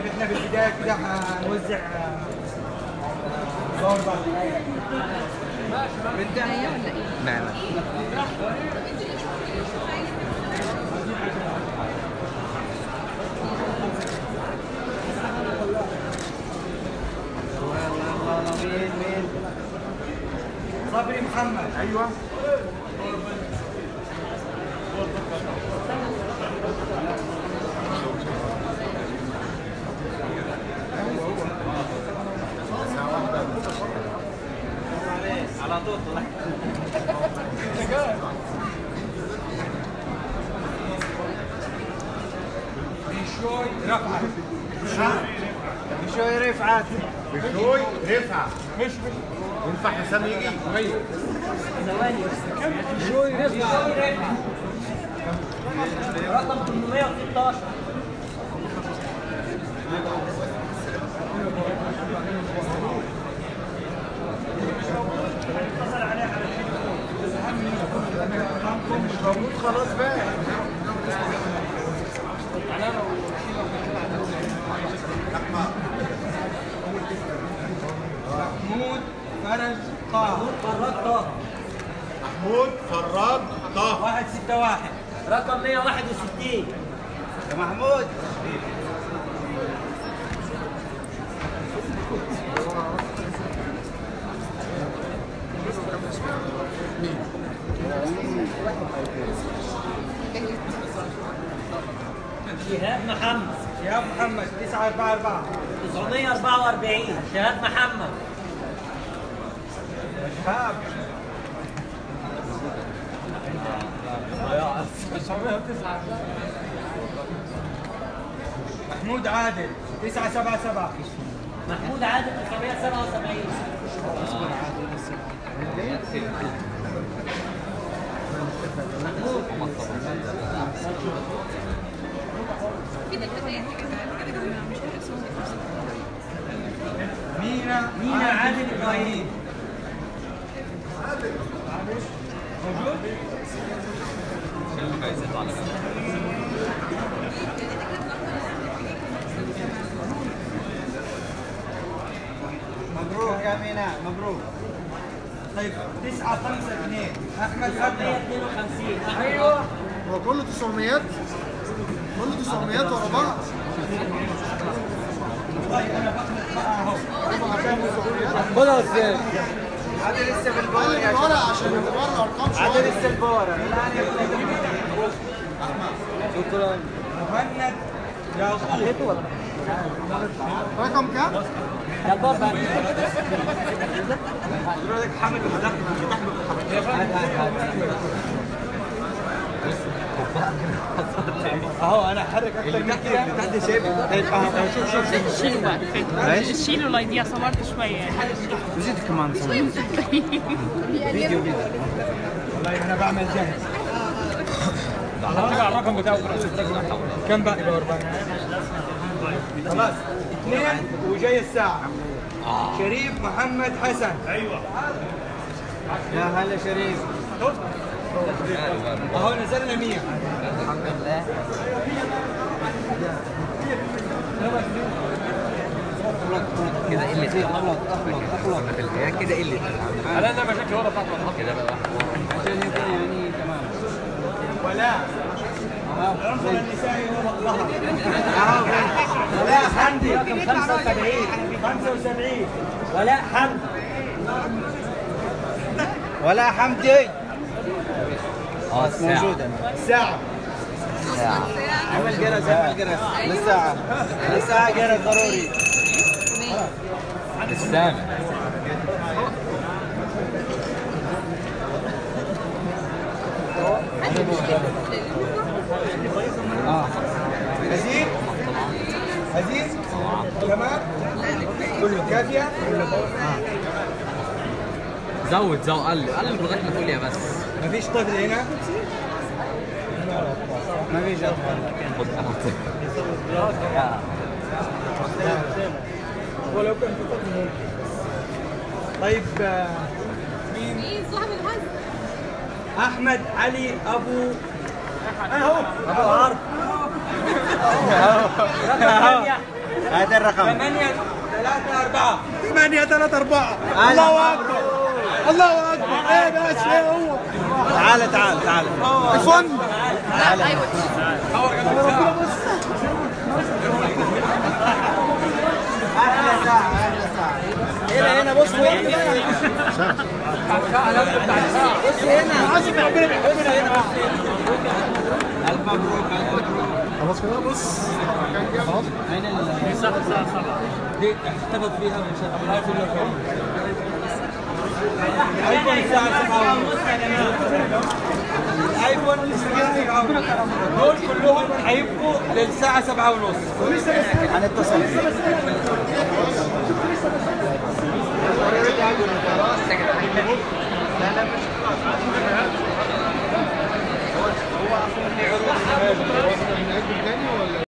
طيب احنا في البدايه كده هنوزع آه، صور بعض هي ولا ايه؟ لا لا مين مين صبري محمد ايوه بشوي رفعت بشوي رفعت بشوي رفعه مش مش ينفع حسام يجي بشوي رفعت رقم 816 خلاص بقى محمود فرج طه فراد طه محمود فراج طه واحد ستة واحد رقم 161 يا محمود شهاب محمد شهاب محمد 944 944 شهاب محمد شهاب محمود عادل 977 محمود عادل 977 كده الفتيات يا جدعان كده كده مش هيرسموا مينا مينا عادل ابراهيم موجود مبروك يا مينا مبروك طيب 9 5 2 احمد ادهم 152 ايوه هو كله 900 كله 900 ورا بعض والله انا بخلط بقى اهو خدها ازاي؟ هذا لسه بالبور يا الورق عشان تبقى الارقام هذا شويه لسه البور شكرا مهند يعقوب رقم كام؟ حضرتك حامل اهو انا احرك اكتر من كده تحت شايف اهو شوف شوف شوف شيلوا بعد فكرة شيلوا لا يضيع صورت شوية يعني وزيد كمان فيديو فيديو والله انا بعمل جهز طبعا الرقم بتاعه كم باقي بأربعة؟ خلاص اثنين وجاي الساعة شريف محمد حسن ايوه يا هلا شريف اهو نزلنا 100 كده قلة اخلط اخلط اخلط في الحياة كده قلة انا انا مشاكل ورا بتاعته كده بقى ولا العنصر النسائي هو الظهر ولاء حمدي رقم 75 75 ولاء حمد ولاء حمدي اه الساعة موجودة الساعة عمل جرس عمل جرس للساعة للساعة جرس ضروري السامع هزيل هزيل كمان كله كافية زود زود قلب قلب لغاية ما تقول يا بس مفيش طفل هنا مفيش أطفال خد ولو كان في طفل ممكن طيب آه، مين مين صاحب الحظ؟ احمد علي ابو اهو ابو عرض رقم 8 هذا الرقم 8 3 4 8 3 4 الله الله اكبر الله اكبر ايه بس ايه هو تعال تعال تعال الفن لا ايوه احلى ساعه احلى ساعه هنا هنا بص وين بص هنا عايز ربنا بيحبنا هنا الف مبروك الف مبروك خلاص كده بص خلاص دي احتفظ فيها من شاء الله الايفون الايفون الساعه 7 ونص الايفون الساعه 7 ونص دول كلهم هيبقوا للساعه 7 ونص هنتصل بيه